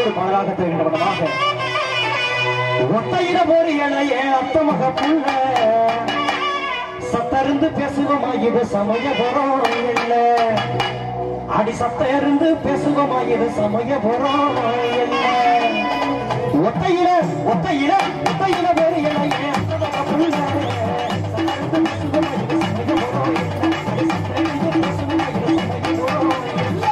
ஒரு பாடலாக தருகின்ற விதமாக ஒத்தையில ஒரு இளைய அத்தமக புள்ள சத்தருந்து பேசுவோமா இது சமய போறோம் இல்ல அடி சத்த இருந்து பேசுவோமா இது சமய போறோம் இல்ல ஒத்தையில ஒத்தையில ஒத்தையில ஒரு இளைய அத்தமக புள்ள சத்தருந்து பேசுவோமா இது சமய போறோம் இல்ல அடி சத்த இருந்து பேசுவோமா இது சமய போறோம் இல்ல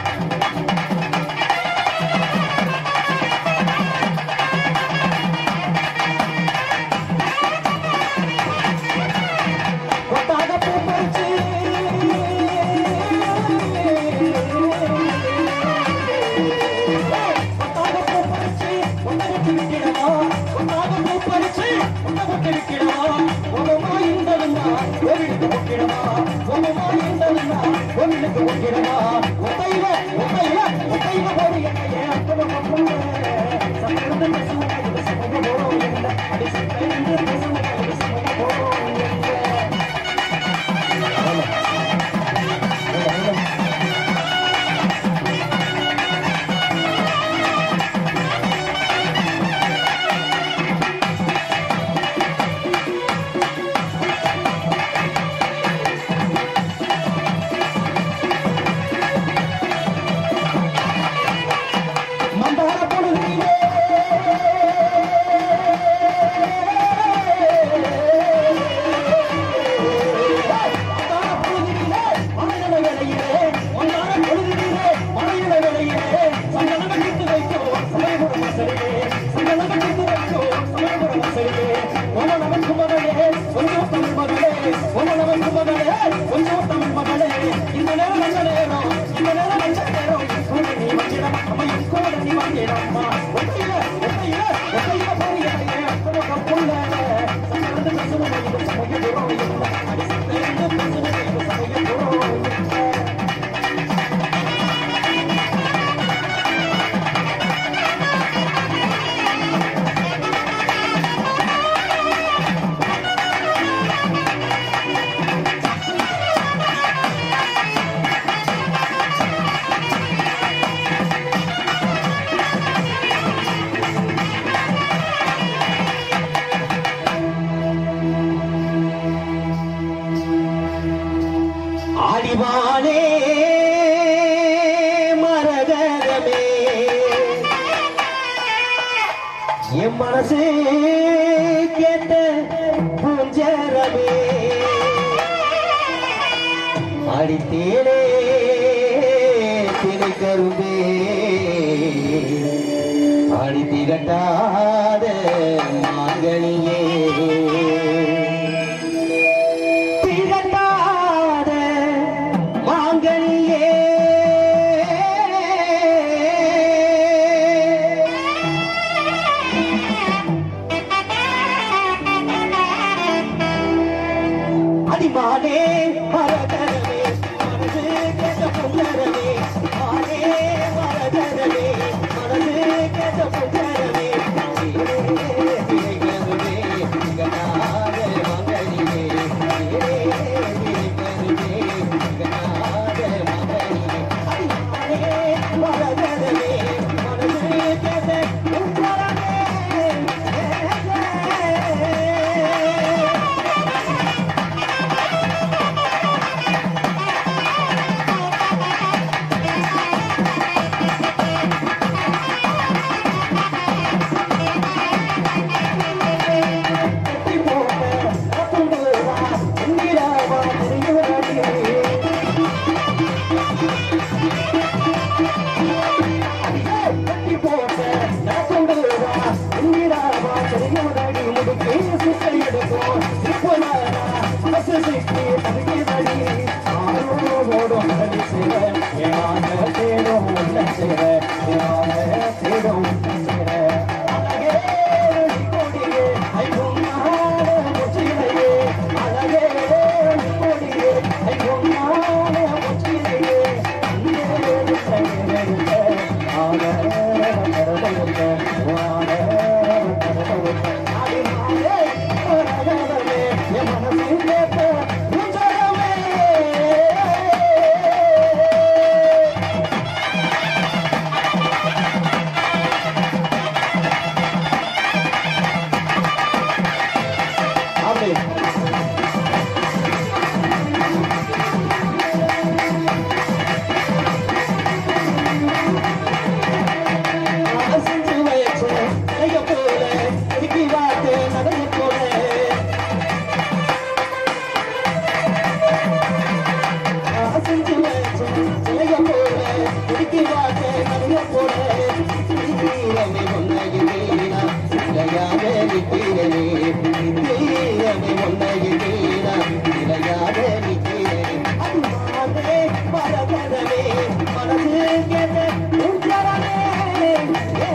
கொட்டாக பூ பறிச்சு கொட்டாக பூ பறிச்சு கொண்டகத்து விட்டிடவா கொட்டாக பூ பறிச்சு கொண்டகத்து விட்டிடவா ஒவ்வொரு இந்தவனா கோவிலுக்கு போக்கிடவா ஒவ்வொரு இந்தவனா கோவிலுக்கு போக்கிடவா ஒத்தையில ஒத்தையில ஒத்தையில போடு என்னையே அத்தவ கப்புள்ள சமர்ந்து பேசுவது சமய போறோம் என்ன அடி சத்தைந்து பேசுவது சமய போறோம் என்ன மந்தார பொழுதிலே மந்தார பொழுதிலே மலையில வேளையிலே மந்தார பொழுதிலே மலையில வேளையிலே சங்கலக கிட்டு வைக்கோ சமயபுரம் வாசலிலே சங்கலக கிட்டு வைக்கோ சமயபுரம் வாசலிலே ஓம நமக்கு மகளே கொஞ்சம் தமிழ் மகளே ஓம நமக்கு மகளே கொஞ்சம் தமிழ் மகளே இந்த நேரம் நல்ல நேரம் இந்த நேரம் நல்ல நேரம் கூட நீ வச்சிடம் அம்மா கூட நீ வச்சிடம்மா ஒத்தையில ஒத்தையில ஒத்தையில போறியே அத்தனை கப்புள்ள சங்கலக பேசுவது இது சமய போறோம் இல்லை அடி சத்தையில பேசுவது இது சமய போறோம் இல்லை ஆடிவானே மரகதமே என் மனசு கேட்ட பூஞ்சரமே அடித்தேனே தினை கரும்பே அடி திகட்டாத மாங்கனியே திகட்டாத மாங்கனியே அடிமானே மரதரவே மனது கேட்ட பொங்கரவே மானே மரதரவே மனது கேட்ட பொங்கரவே வார்த்தை நடுங்க போட தீரமே ஒன்னையும் நீனா நிலையாக நிற்கிறனே தீரமே ஒன்னையும் நீனா நிலையாக நிற்கிறனே அதுவாகவே பரதரவே மனது கேட்ட உஞ்சரமே ஏ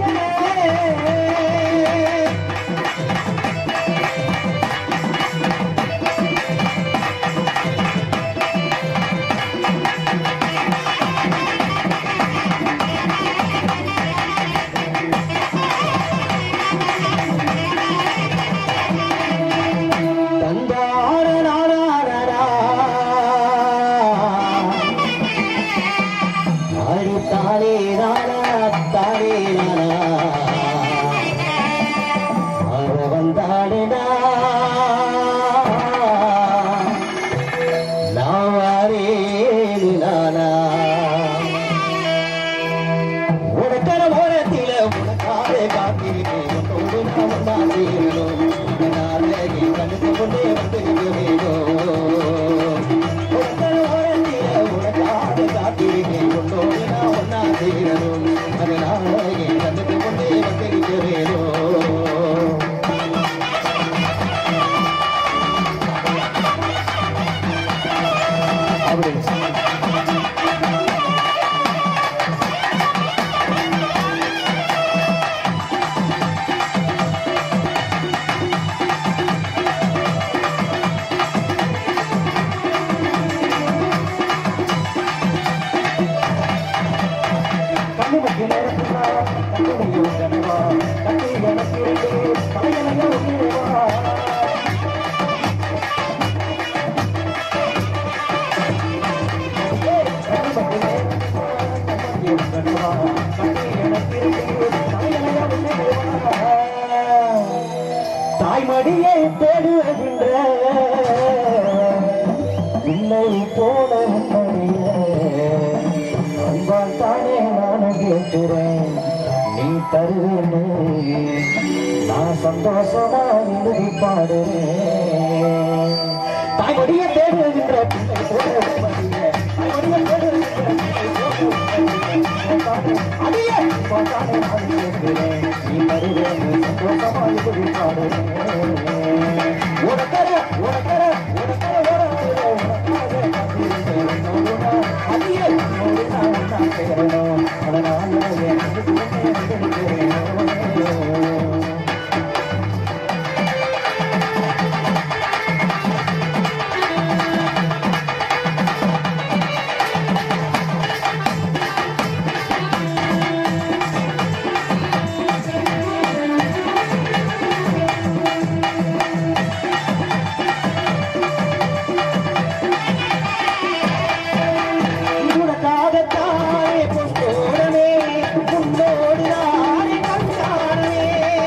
தந்தார நாராரா ஆடி தானே நானா தானே நானா ஆட வந்தாடுனா நாவாரேனு நானா உனக்கர ஓரத்தில உனக்காக காத்திருக்கேன் உன்னோடு நான் ஒன்னா சேரணும் நாளைக்கு கணக்கு கொண்டே வந்திருக்க வேணும் உனக்கர ஓரத்தில உனக்காக காத்திருக்கேன் உன்னோடு நான் ஒன்னா சேரணும் அதனால என் கணக்கு கொண்டே வந்திருக்க வேணும் அப்படின்னு கண்ணுமத்தி நேரத்துவா கண்ணுமையும் கனவா கண்ணு எனக்கு தலையணையோ நீவா தாய்மடியை தேடுகின்ற இல்லை போல அன்பால் தானே நானும் கேட்கிறேன் நீ தருவேன்னு நான் சந்தோஷமா எழுதி பாடுறேன் தாய்மடியை தேடுகின்ற பிள்ளை போல உண்மையிலே. தாய்மடியை தேடுகின்ற பிள்ளை போல உண்மையிலே. அடியே, பார்த்தாலே நான் கேட்கிறேன். நீ தருவேன்னு சந்தோஷமா எழுதி பாடுறேன் உனக்கர உனக்கர உனக்கர உனக்கர உனக்காக காத்திருக்கிறேன் உன்னோடு நான் அடியே உன்னோடு நான் ஒன்றா சேரணும் அதனால என் மனசுக்குள்ளே வந்திருக்கிறேன் உனக்காகத்தானே பொன்னோடனே உன்னோடு நானே கண்டானே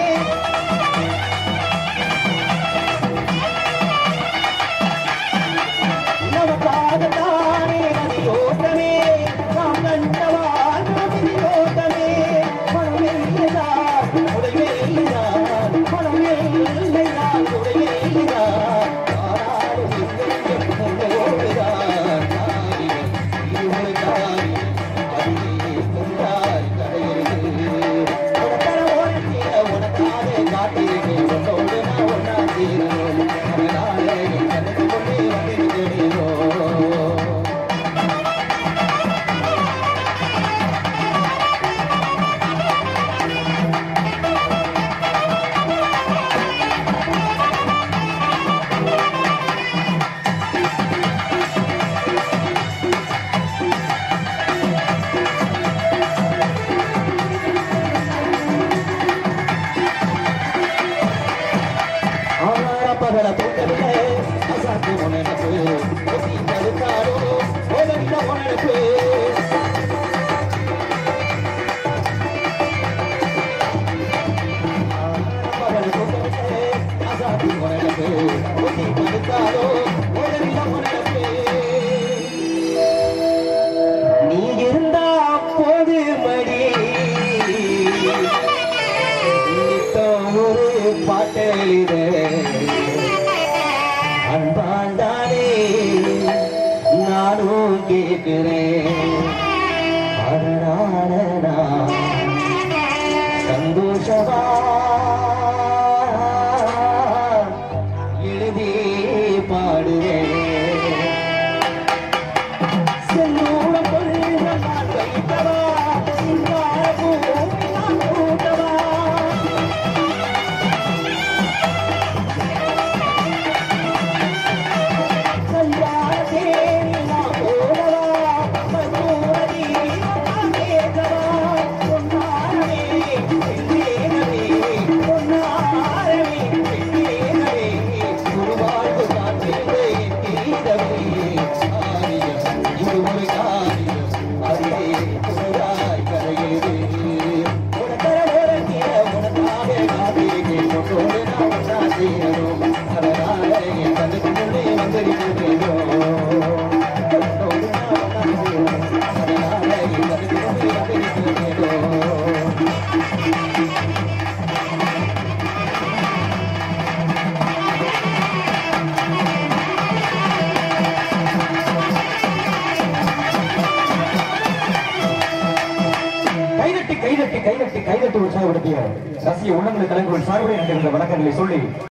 நமக்காகத்தானே நதியோட்டமே நாம் கண்டவான் நதியோட்டமே மனமே இல்லைதான் உடையே இல்லைதான் மனமே இல்லைதான் உடையே இல்லைதான் ஆனாலும் எங்கெங்கும் உன்னோடுதான் நாடினேன் பகல தூக்கவில்லை அசாத்து உனக்கு ஒத்தி தடுத்தாரோ ஓதவில்ல உனக்கு பகல தூக்கவில்லை அசாத்து உனக்கு ஒத்தி தடுத்தாரோ ஓதவில்ல உனக்கு நீ இருந்தா போது மடி நித்தம் ஒரு பாட்டெழுத அன்பாண்டானே நானும் கேட்கிறேன் அடடா நானா சந்தோஷமா எழுதி பாடுவேன் செல்லூரம் கொள்ள நான் வைத்தவா சிங்கார பூமி நான் கூட்டவா கல்யாண தேடி நான் போடவா மதுரடி நான் கேட்கவா பொன்னாரமே பெண்ணேனவே பொன்னாரமே பெண்ணேனவே ஒரு வாழ்வு காத்திருந்தே தீரவே ஆரியம் இது ஒரு காரியம் அதே துணையாய் கரையேறு உனக்கர ஓரத்திய உனக்காக காத்திருக்கே கொண்டோடு நான் ஒன்றா சேரணும் அதனால என் கண்ணுக்கு முன்னே வந்திருக்கிறேனோ கொண்டோடு நான் ஒன்றா சேரணும் அதனால என் கண்ணுக்கு முன்னே வந்திருக்கிறேனோ கைதட்டி கைதட்டி கைதட்டி கைதட்டி உற்சாகப்படுத்திய ரசிக உள்ளங்களை கலங்குகள் சார்புடைய வணக்கங்களை சொல்லி